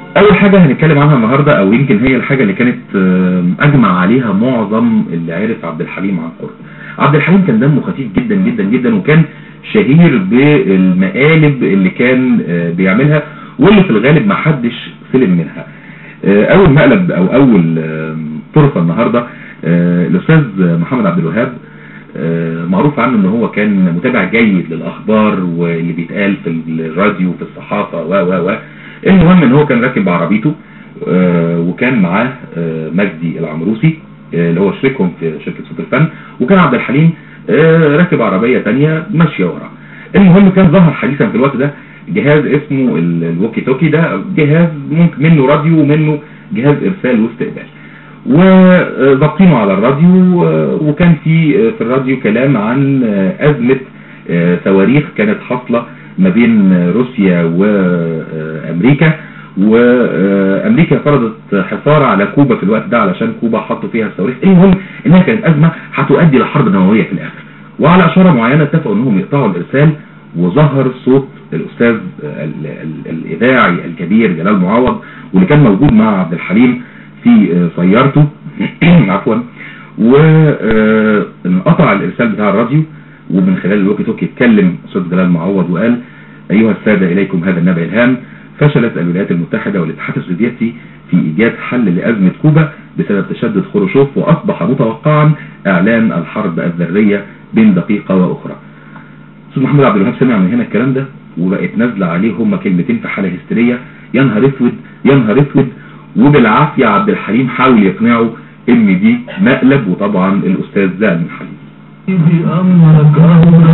اول حاجة هنتكلم عنها النهاردة او يمكن هي الحاجة اللي كانت آه، اجمع عليها معظم اللي عرف عبد الحليم عن قرب عبد الحليم كان دمه خفيف جدا جدا جدا وكان شهير بالمقالب اللي كان آه، بيعملها واللي في الغالب ما حدش سلم منها آه، اول مقلب او اول آه، طرفة النهاردة آه، الاستاذ محمد عبد الوهاب آه، معروف عنه ان هو كان متابع جيد للاخبار واللي بيتقال في الراديو وفي الصحافة و و و المهم ان هو كان راكب عربيته آه، وكان معاه آه، مجدي العمروسي آه، اللي هو شريكهم في شركة صوت الفن وكان عبد الحليم آه، راكب عربية تانية ماشية وراه المهم كان ظهر حديثا في الوقت ده جهاز اسمه ال- الووكي توكي ده جهاز ممكن منه راديو ومنه جهاز ارسال واستقبال وضابطينه على الراديو آه، وكان في آه، في الراديو كلام عن آه، أزمة آه، صواريخ كانت حاصلة ما بين آه، روسيا وأمريكا وأمريكا فرضت حصار على كوبا في الوقت ده علشان كوبا حطوا فيها الصواريخ المهم إنها كانت أزمة هتؤدي لحرب نووية في الآخر وعلى إشارة معينة اتفقوا إنهم يقطعوا الإرسال وظهر صوت الأستاذ آه، ال- ال- الإذاعي الكبير جلال معوض واللي كان موجود مع عبد الحليم في آه، سيارته عفوا وانقطع الارسال بتاع الراديو ومن خلال الوكي توكي اتكلم استاذ جلال معوض وقال ايها الساده اليكم هذا النبأ الهام فشلت الولايات المتحده والاتحاد السوفيتي في ايجاد حل لازمه كوبا بسبب تشدد خروشوف واصبح متوقعا اعلان الحرب الذريه بين دقيقه واخرى استاذ محمد عبد الوهاب سمع من هنا الكلام ده وبقت نازله عليه هما كلمتين في حاله هستيريه يا نهار اسود يا نهار اسود وبالعافيه عبد الحليم حاول يقنعه ان دي مقلب وطبعا الاستاذ زعل من حليم بأمرك أمرك